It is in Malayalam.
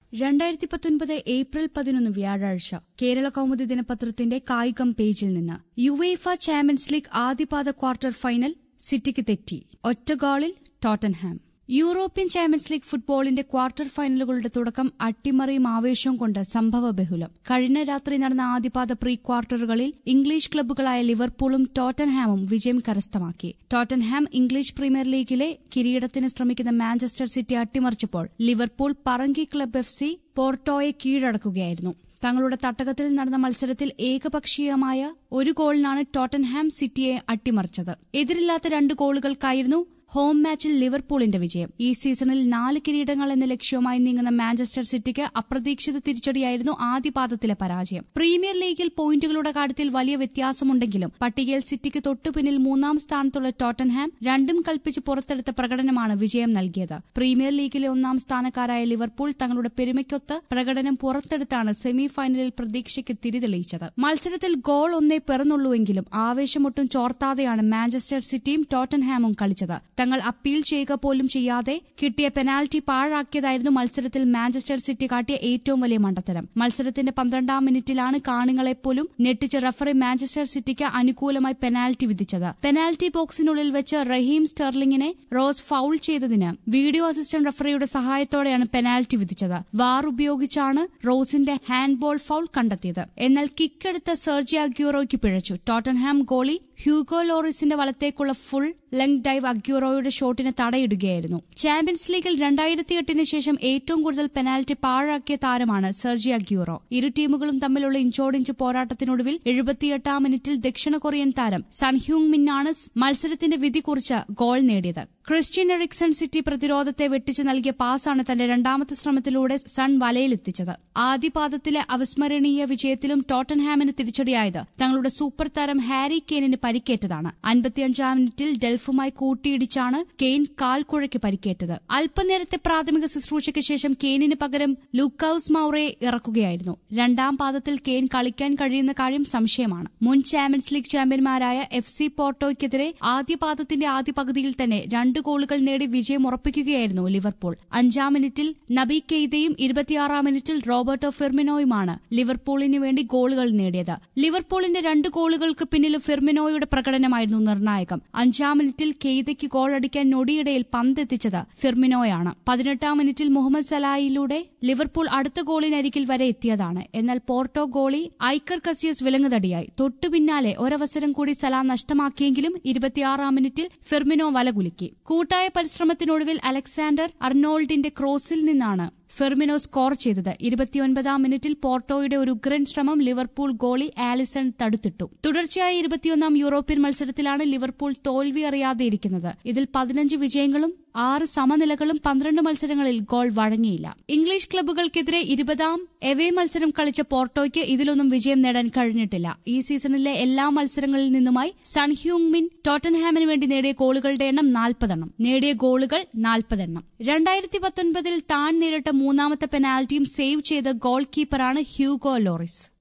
രണ്ടായിരത്തി പത്തൊൻപത് ഏപ്രിൽ പതിനൊന്ന് വ്യാഴാഴ്ച കേരള കൗമുദി ദിനപത്രത്തിന്റെ കായികം പേജിൽ നിന്ന് യുവേഫ ചാമ്പ്യൻസ് ലീഗ് ആദ്യപാദ ക്വാർട്ടർ ഫൈനൽ സിറ്റിക്ക് തെറ്റി ഒറ്റ ഗോളിൽ ടോട്ടൻഹാം യൂറോപ്യൻ ചാമ്പ്യൻസ് ലീഗ് ഫുട്ബോളിന്റെ ക്വാർട്ടർ ഫൈനലുകളുടെ തുടക്കം അട്ടിമറിയും ആവേശവും കൊണ്ട് സംഭവ ബഹുലം കഴിഞ്ഞ രാത്രി നടന്ന ആദ്യപാദ പ്രീ ക്വാർട്ടറുകളിൽ ഇംഗ്ലീഷ് ക്ലബ്ബുകളായ ലിവർപൂളും ടോട്ടൻഹാമും വിജയം കരസ്ഥമാക്കി ടോട്ടൻഹാം ഇംഗ്ലീഷ് പ്രീമിയർ ലീഗിലെ കിരീടത്തിന് ശ്രമിക്കുന്ന മാഞ്ചസ്റ്റർ സിറ്റി അട്ടിമറിച്ചപ്പോൾ ലിവർപൂൾ പറങ്കി ക്ലബ് എഫ് സി പോർട്ടോയെ കീഴടക്കുകയായിരുന്നു തങ്ങളുടെ തട്ടകത്തിൽ നടന്ന മത്സരത്തിൽ ഏകപക്ഷീയമായ ഒരു ഗോളിനാണ് ടോട്ടൻഹാം സിറ്റിയെ അട്ടിമറിച്ചത് എതിരില്ലാത്ത രണ്ട് ഗോളുകൾക്കായിരുന്നു ഹോം മാച്ചിൽ ലിവർപൂളിന്റെ വിജയം ഈ സീസണിൽ നാല് കിരീടങ്ങൾ എന്ന ലക്ഷ്യവുമായി നീങ്ങുന്ന മാഞ്ചസ്റ്റർ സിറ്റിക്ക് അപ്രതീക്ഷിത തിരിച്ചടിയായിരുന്നു ആദ്യപാദത്തിലെ പരാജയം പ്രീമിയർ ലീഗിൽ പോയിന്റുകളുടെ കാര്യത്തിൽ വലിയ വ്യത്യാസമുണ്ടെങ്കിലും പട്ടികയിൽ സിറ്റിക്ക് തൊട്ടുപിന്നിൽ മൂന്നാം സ്ഥാനത്തുള്ള ടോട്ടൻഹാം രണ്ടും കൽപ്പിച്ച് പുറത്തെടുത്ത പ്രകടനമാണ് വിജയം നൽകിയത് പ്രീമിയർ ലീഗിലെ ഒന്നാം സ്ഥാനക്കാരായ ലിവർപൂൾ തങ്ങളുടെ പെരുമയ്ക്കൊത്ത് പ്രകടനം പുറത്തെടുത്താണ് സെമി ഫൈനലിൽ പ്രതീക്ഷയ്ക്ക് തിരിതെളിയിച്ചത് മത്സരത്തിൽ ഗോൾ ഒന്നേ പിറന്നുള്ളൂവെങ്കിലും ആവേശമൊട്ടും ചോർത്താതെയാണ് മാഞ്ചസ്റ്റർ സിറ്റിയും ടോട്ടൻഹാമും കളിച്ചത് തങ്ങൾ അപ്പീൽ ചെയ്യുക പോലും ചെയ്യാതെ കിട്ടിയ പെനാൽറ്റി പാഴാക്കിയതായിരുന്നു മത്സരത്തിൽ മാഞ്ചസ്റ്റർ സിറ്റി കാട്ടിയ ഏറ്റവും വലിയ മണ്ടത്തരം മത്സരത്തിന്റെ പന്ത്രണ്ടാം മിനിറ്റിലാണ് കാണികളെപ്പോലും ഞെട്ടിച്ച് റഫറി മാഞ്ചസ്റ്റർ സിറ്റിക്ക് അനുകൂലമായി പെനാൽറ്റി വിധിച്ചത് പെനാൽറ്റി ബോക്സിനുള്ളിൽ വെച്ച് റഹീം സ്റ്റെർലിംഗിനെ റോസ് ഫൌൾ ചെയ്തതിന് വീഡിയോ അസിസ്റ്റന്റ് റഫറിയുടെ സഹായത്തോടെയാണ് പെനാൽറ്റി വിധിച്ചത് വാർ ഉപയോഗിച്ചാണ് റോസിന്റെ ഹാൻഡ്ബോൾ ഫൌൾ കണ്ടെത്തിയത് എന്നാൽ കിക്കെടുത്ത സെർജി അഗ്യൂറോയ്ക്ക് പിഴച്ചു ടോട്ടൻഹാം ഗോളി ഹ്യൂഗോ ലോറിസിന്റെ വലത്തേക്കുള്ള ഫുൾ ലെങ് ഡൈവ് അഗ്യൂറോയുടെ ഷോട്ടിന് തടയിടുകയായിരുന്നു ചാമ്പ്യൻസ് ലീഗിൽ രണ്ടായിരത്തി എട്ടിന് ശേഷം ഏറ്റവും കൂടുതൽ പെനാൽറ്റി പാഴാക്കിയ താരമാണ് സെർജി അഗ്യൂറോ ഇരു ടീമുകളും തമ്മിലുള്ള ഇഞ്ചോടിഞ്ച് പോരാട്ടത്തിനൊടുവിൽ എഴുപത്തിയെട്ടാം മിനിറ്റിൽ ദക്ഷിണ കൊറിയൻ താരം സൺഹ്യൂങ് മിന്നാണ് മത്സരത്തിന്റെ വിധി കുറിച്ച് ഗോൾ നേടിയത് ക്രിസ്ത്യൻ എറിക്സൺ സിറ്റി പ്രതിരോധത്തെ വെട്ടിച്ചു നൽകിയ പാസാണ് തന്റെ രണ്ടാമത്തെ ശ്രമത്തിലൂടെ സൺ വലയിലെത്തിച്ചത് ആദ്യപാദത്തിലെ അവിസ്മരണീയ വിജയത്തിലും ടോട്ടൻഹാമിന് തിരിച്ചടിയായത് തങ്ങളുടെ സൂപ്പർ താരം ഹാരി കെയ്നിന് പരിക്കേറ്റതാണ് അൻപത്തിയഞ്ചാം മിനിറ്റിൽ ഡെൽഫുമായി കൂട്ടിയിടിച്ചാണ് കെയ്ൻ കാൽക്കുഴയ്ക്ക് പരിക്കേറ്റത് അല്പനേരത്തെ പ്രാഥമിക ശുശ്രൂഷയ്ക്ക് ശേഷം കെയ്നിന് പകരം ലൂക്കൌസ് മൌറയെ ഇറക്കുകയായിരുന്നു രണ്ടാം പാദത്തിൽ കെയ്ൻ കളിക്കാൻ കഴിയുന്ന കാര്യം സംശയമാണ് മുൻ ചാമ്പ്യൻസ് ലീഗ് ചാമ്പ്യന്മാരായ എഫ് സി പോർട്ടോയ്ക്കെതിരെ ആദ്യ പാദത്തിന്റെ ആദ്യ പകുതിയിൽ തന്നെ രണ്ട് ഗോളുകൾ നേടി വിജയം ഉറപ്പിക്കുകയായിരുന്നു ലിവർപൂൾ അഞ്ചാം മിനിറ്റിൽ നബി കെയ്തയും ഇരുപത്തിയാറാം മിനിറ്റിൽ റോബർട്ടോ ഫിർമിനോയുമാണ് ലിവർപൂളിന് വേണ്ടി ഗോളുകൾ നേടിയത് ലിവർപൂളിന്റെ രണ്ട് ഗോളുകൾക്ക് പിന്നിൽ ഫിർമിനോയുടെ പ്രകടനമായിരുന്നു നിർണായകം അഞ്ചാം മിനിറ്റിൽ കെയ്തയ്ക്ക് ഗോളടിക്കാൻ നൊടിയിടയിൽ പന്തെത്തിച്ചത് ഫിർമിനോയാണ് പതിനെട്ടാം മിനിറ്റിൽ മുഹമ്മദ് സലായിലൂടെ ലിവർപൂൾ അടുത്ത ഗോളിനരികിൽ വരെ എത്തിയതാണ് എന്നാൽ പോർട്ടോ ഗോളി ഐക്കർ കസിയസ് വിലങ്ങുതടിയായി തൊട്ടുപിന്നാലെ ഒരവസരം കൂടി സലാ നഷ്ടമാക്കിയെങ്കിലും ഇരുപത്തിയാറാം മിനിറ്റിൽ ഫിർമിനോ വലകുലുക്കി കൂട്ടായ പരിശ്രമത്തിനൊടുവിൽ അലക്സാണ്ടർ അർണോൾഡിന്റെ ക്രോസിൽ നിന്നാണ് ഫെർമിനോ സ്കോർ ചെയ്തത് ഇരുപത്തിയൊൻപതാം മിനിറ്റിൽ പോർട്ടോയുടെ ഒരു ഉഗ്രൻ ശ്രമം ലിവർപൂൾ ഗോളി ആലിസൺ തടുത്തിട്ടു തുടർച്ചയായ ഇരുപത്തിയൊന്നാം യൂറോപ്യൻ മത്സരത്തിലാണ് ലിവർപൂൾ തോൽവി അറിയാതെ ഇരിക്കുന്നത് ഇതിൽ പതിനഞ്ച് വിജയങ്ങളും ആറ് സമനിലകളും പന്ത്രണ്ട് മത്സരങ്ങളിൽ ഗോൾ വഴങ്ങിയില്ല ഇംഗ്ലീഷ് ക്ലബ്ബുകൾക്കെതിരെ ഇരുപതാം എവേ മത്സരം കളിച്ച പോർട്ടോയ്ക്ക് ഇതിലൊന്നും വിജയം നേടാൻ കഴിഞ്ഞിട്ടില്ല ഈ സീസണിലെ എല്ലാ മത്സരങ്ങളിൽ നിന്നുമായി സൺഹ്യൂങ് മിൻ ടോട്ടൻഹാമിന് വേണ്ടി നേടിയ ഗോളുകളുടെ എണ്ണം നാൽപ്പതെണ്ണം നേടിയ ഗോളുകൾ നാൽപ്പതെണ്ണം രണ്ടായിരത്തി പത്തൊൻപതിൽ താൻ നേരിട്ട മൂന്നാമത്തെ പെനാൽറ്റിയും സേവ് ചെയ്ത ഗോൾ കീപ്പറാണ് ഹ്യൂഗോ ലോറിസ്